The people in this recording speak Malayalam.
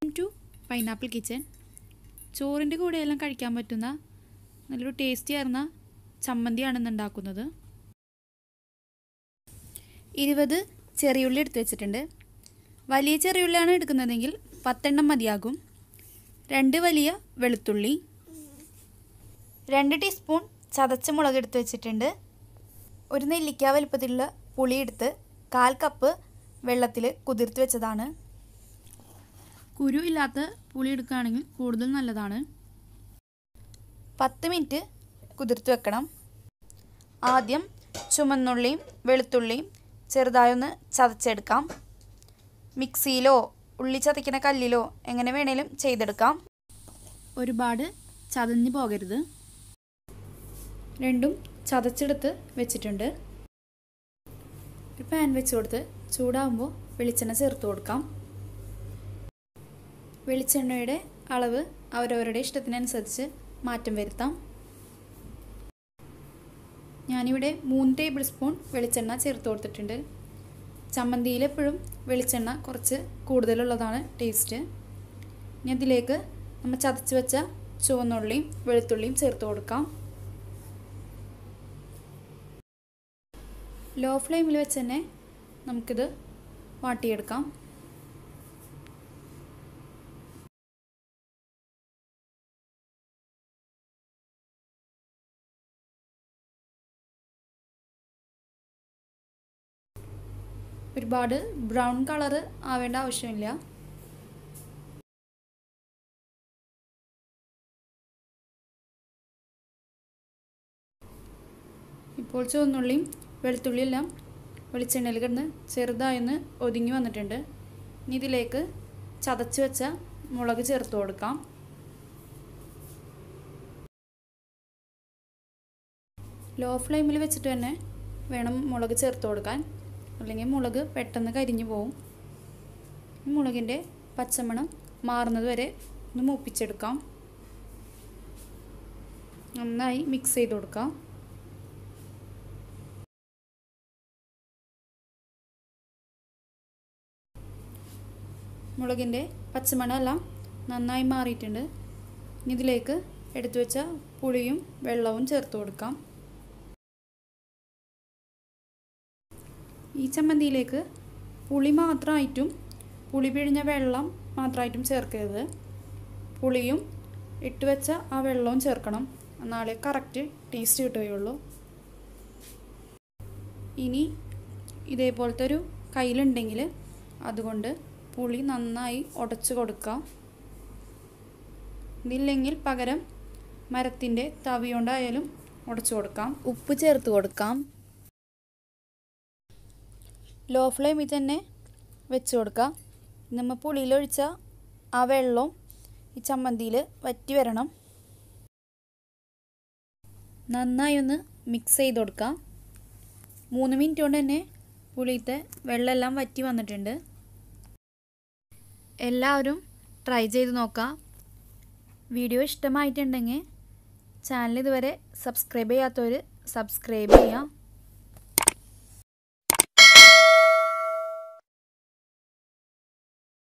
ടു പൈനാപ്പിൾ കിച്ചൻ ചോറിൻ്റെ കൂടെയെല്ലാം കഴിക്കാൻ പറ്റുന്ന നല്ലൊരു ടേസ്റ്റി ആയിരുന്ന ചമ്മന്തിയാണ് ഇന്ന് ഉണ്ടാക്കുന്നത് ഇരുപത് ചെറിയുള്ളി എടുത്ത് വെച്ചിട്ടുണ്ട് വലിയ ചെറിയുള്ളിയാണ് എടുക്കുന്നതെങ്കിൽ പത്തെണ്ണം മതിയാകും രണ്ട് വലിയ വെളുത്തുള്ളി രണ്ട് ടീസ്പൂൺ ചതച്ച മുളക് എടുത്ത് വെച്ചിട്ടുണ്ട് ഒരു നെല്ലിക്ക വലുപ്പത്തിലുള്ള പുളി എടുത്ത് കാൽ കപ്പ് വെള്ളത്തിൽ കുതിർത്ത് വെച്ചതാണ് കുരു ഇല്ലാത്ത പുളി എടുക്കുകയാണെങ്കിൽ കൂടുതൽ നല്ലതാണ് പത്ത് മിനിറ്റ് കുതിർത്ത് വെക്കണം ആദ്യം ചുമന്നുള്ളിയും വെളുത്തുള്ളിയും ചെറുതായൊന്ന് ചതച്ചെടുക്കാം മിക്സിയിലോ ഉള്ളി ചതയ്ക്കുന്ന കല്ലിലോ എങ്ങനെ വേണേലും ചെയ്തെടുക്കാം ഒരുപാട് ചതഞ്ഞു പോകരുത് രണ്ടും ചതച്ചെടുത്ത് വെച്ചിട്ടുണ്ട് ഒരു പാൻ വെച്ച് കൊടുത്ത് ചൂടാകുമ്പോൾ വെളിച്ചെണ്ണ ചേർത്ത് കൊടുക്കാം വെളിച്ചെണ്ണയുടെ അളവ് അവരവരുടെ ഇഷ്ടത്തിനനുസരിച്ച് മാറ്റം വരുത്താം ഞാനിവിടെ മൂന്ന് ടേബിൾ സ്പൂൺ വെളിച്ചെണ്ണ ചേർത്ത് കൊടുത്തിട്ടുണ്ട് ചമ്മന്തിയിൽ എപ്പോഴും വെളിച്ചെണ്ണ കുറച്ച് കൂടുതലുള്ളതാണ് ടേസ്റ്റ് ഇനി അതിലേക്ക് നമ്മൾ ചതച്ച് വെച്ച ചുവന്നുള്ളിയും വെളുത്തുള്ളിയും ചേർത്ത് കൊടുക്കാം ലോ ഫ്ലെയിമിൽ വെച്ച് തന്നെ നമുക്കിത് വാട്ടിയെടുക്കാം ഒരുപാട് ബ്രൗൺ കളറ് ആവേണ്ട ആവശ്യമില്ല ഇപ്പോൾ ചുവന്നുള്ളിയും വെളുത്തുള്ളിയെല്ലാം വെളിച്ചെണ്ണയിൽ കിടന്ന് ചെറുതായൊന്ന് ഒതുങ്ങി വന്നിട്ടുണ്ട് ഇനി ഇതിലേക്ക് ചതച്ച് വെച്ച മുളക് ചേർത്ത് കൊടുക്കാം ലോ ഫ്ലെയിമിൽ വെച്ചിട്ട് തന്നെ വേണം മുളക് ചേർത്ത് കൊടുക്കാൻ അല്ലെങ്കിൽ മുളക് പെട്ടെന്ന് കരിഞ്ഞു പോവും മുളകിൻ്റെ പച്ചമണം മാറുന്നത് വരെ ഒന്ന് മൂപ്പിച്ചെടുക്കാം നന്നായി മിക്സ് ചെയ്ത് കൊടുക്കാം മുളകിൻ്റെ പച്ചമണമെല്ലാം നന്നായി മാറിയിട്ടുണ്ട് ഇനി ഇതിലേക്ക് എടുത്തു വെച്ച പുളിയും വെള്ളവും ചേർത്ത് കൊടുക്കാം ഈ ചമ്മന്തിയിലേക്ക് പുളി മാത്രമായിട്ടും പുളി പിഴിഞ്ഞ വെള്ളം മാത്രമായിട്ടും ചേർക്കരുത് പുളിയും ഇട്ട് വെച്ച ആ വെള്ളവും ചേർക്കണം എന്നാലേ കറക്റ്റ് ടേസ്റ്റ് കിട്ടുകയുള്ളൂ ഇനി ഇതേപോലത്തെ ഒരു കയ്യിലുണ്ടെങ്കിൽ അതുകൊണ്ട് പുളി നന്നായി ഉടച്ചു കൊടുക്കാം ഇതില്ലെങ്കിൽ പകരം മരത്തിൻ്റെ തവി കൊണ്ടായാലും ഉടച്ചു കൊടുക്കാം ഉപ്പ് ചേർത്ത് കൊടുക്കാം ലോ ഫ്ലെയിമിൽ തന്നെ വെച്ച് കൊടുക്കാം നമ്മൾ പുളിയിലൊഴിച്ച ആ വെള്ളവും ഈ ചമ്മന്തിയിൽ വറ്റി വരണം നന്നായി ഒന്ന് മിക്സ് ചെയ്ത് കൊടുക്കാം മൂന്ന് മിനിറ്റ് കൊണ്ട് തന്നെ പുളിയത്തെ വെള്ളമെല്ലാം വറ്റി വന്നിട്ടുണ്ട് എല്ലാവരും ട്രൈ ചെയ്ത് നോക്കാം വീഡിയോ ഇഷ്ടമായിട്ടുണ്ടെങ്കിൽ ചാനൽ ഇതുവരെ സബ്സ്ക്രൈബ് ചെയ്യാത്തവർ സബ്സ്ക്രൈബ് ചെയ്യാം